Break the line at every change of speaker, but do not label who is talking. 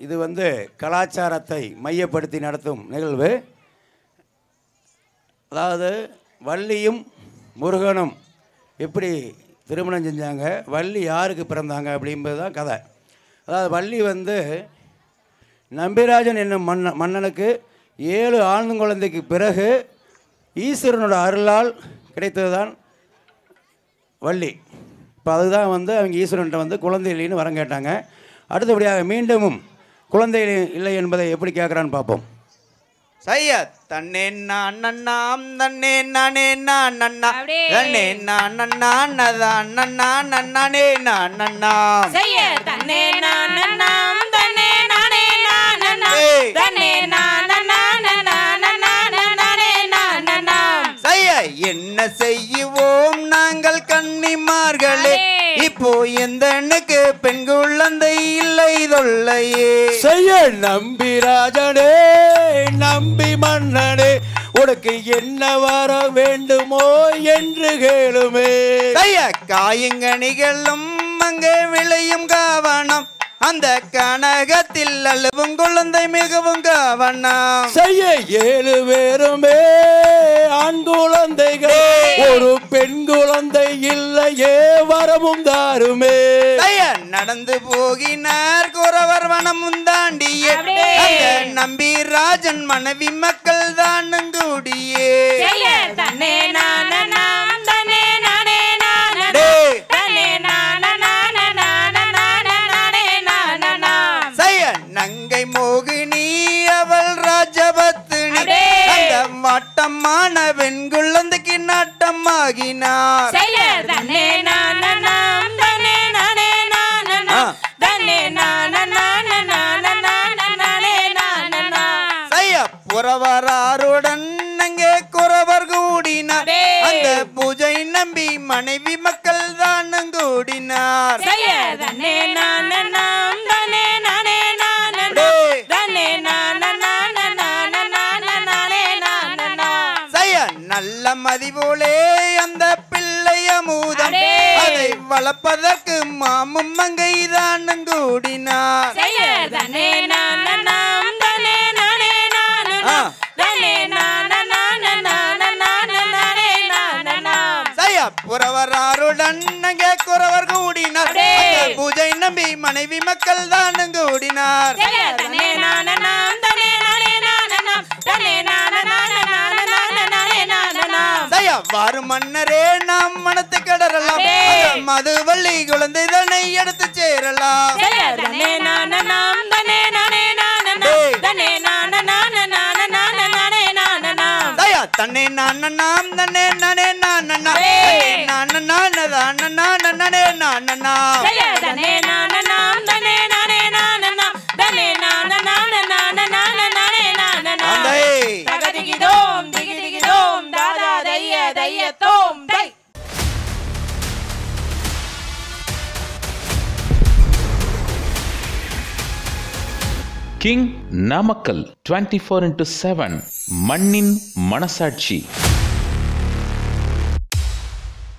இது வந்து கலாச்சாரத்தை மையப்படுத்தி நடத்தும் நிகழ்வு அதாவது வள்ளியும் முருகனும் எப்படி திருமணம் செஞ்சாங்க வள்ளி யாருக்கு பிறந்தாங்க அப்படிங்கிறது தான் கதை அதாவது வள்ளி வந்து நம்பிராஜன் என்னும் மன்ன மன்னனுக்கு ஏழு ஆழ்ந்த குழந்தைக்கு பிறகு ஈஸ்வரனோட அருளால் கிடைத்தது தான் வள்ளி இப்போ அதுதான் வந்து அவங்க ஈஸ்வரன்ட்ட வந்து குழந்தை இல்லைன்னு வரம் கேட்டாங்க அடுத்தபடியாக மீண்டும் குழந்தை இல்லை என்பதை எப்படி கேட்குறான்னு பார்ப்போம்
சைய தன்னே நான் நன்னாம் தன்னே நானே நான் நன்னா
அப்படியே.
தன்னே நான் நன்னா நதான் நன்னா நன்னானே நான் நன்னாம்
செய்ய தன்னே நான் நன்னாம் தன்னே நானே நான் நன்னாம்
ஏய்.
தன்னே நான் நன்னாம் நன்னாம் நன்னாம் நானே நான் நன்னாம்
சைய என்ன செய்வோம் நாங்கள் கன்னிமார்களே
அடே.
இப்போ எந்த எண்ணுக்கு பெண் குழந்தை இல்லை தொல்லையே
செய்ய நம்பி ராஜனே நம்பி மன்னனே உனக்கு என்ன வர வேண்டுமோ என்று கேளுமே
சைய காயங்கனிகளும் அங்கே விளையும் கவனம் அந்த கனகத்தில் அழுவும் குழந்தை மிகவும் கவனம்
செய்ய ஏழு பேருமே ஆண் குழந்தைகள் ஒரு பெண் குழந்தை இல்லையே வரமும் தாருமே
தய நடந்து போகினார் குறவர் வனமும் தாண்டியே
அப்படியே.
அங்க நம்பி ராஜன் மனைவி மக்கள் தானும் கூடியே
செய்ய தன்னே நான் நன்னாம் தன்னே நானே நான் நன்னாம்
டேய்.
தன்னே நான் நன்னாம் நன்னாம் நானே நான் நன்னாம்
சய நங்கை மோகினி அவள் ராஜபத்தினி
அப்படியே.
அந்த வட்டமான பெண் குழந்தைக்கு நாட்டமாகினார்
செய்ய தன்னே நான் நன்னாம் தன்னே நானே நான்
ஆ.
நன்னாம் தன்னே நான் நன்னாம் நன்னாம் நானே நான் நன்னாம்
சய புறவராருடன் அங்கே குறவர் கூடினார்
அப்படியே.
அந்த பூஜை நம்பி மனைவி மக்கள் தானும் கூடினார்
செய்ய தன்னே நான் நன்னாம் தன்னே நானே நான் நன்னாம்
அப்படியே.
தன்னே நான் நன்னாம் நன்னாம் நானே நான் நன்னாம்
செய்ய நல்ல மதிபோலே அந்த பிள்ளை அமுதம்
அடே.
அதை வளர்ப்பதற்கு மாமும் மங்கை தானும் கூடினார்
செய்ய தன்னே நான் நன்னாம் தன்னே நானே நான்
ஆ.
நன்னாம் தன்னே நான் நன்னாம் நன்னாம் நானே நான் நன்னாம்
செய்ய புறவராருடன் அங்கே குறவர் கூடினார்
அடே.
அந்த பூஜை நம்பி மனைவி மக்கள் தானும் கூடினார்
செய்ய தன்னே நான் நன்னாம் தன்னே நானே நான் நன்னாம் தன்னே நான் நன்னாம் நானே நான் நன்னாம்
செய்ய வாரு மன்னரே நாம் மனத்தை கடறலாம்
அடே.
அந்த மதுவள்ளி குழந்தை தன்னை எடுத்து சேரலாம்
செய்ய தன்னே நான் நன்னாம் தன்னே நானே நான் நன்னாம்
டேய்.
தன்னே நான் நன்னாம் நானே நான் நன்னாம்
தயா தன்னை நான் நாம் தன்னே நானே நான் நன்னா
டேய்.
நான் நான் நான் நான் நானே நான் நன்னா
செய்ய தன்னே நான் நன்னாம் தன்னே நானே நான் நன்னாம் தன்னே நான் நன்னாம் நானே நான் நன்னாம்
அந்தே
தகதிகிதோம் திகிதிகிதோம் தாதா தைய தைய தோம் தை
king Namakkal twenty four into seven மண்ணின் மனசாட்சி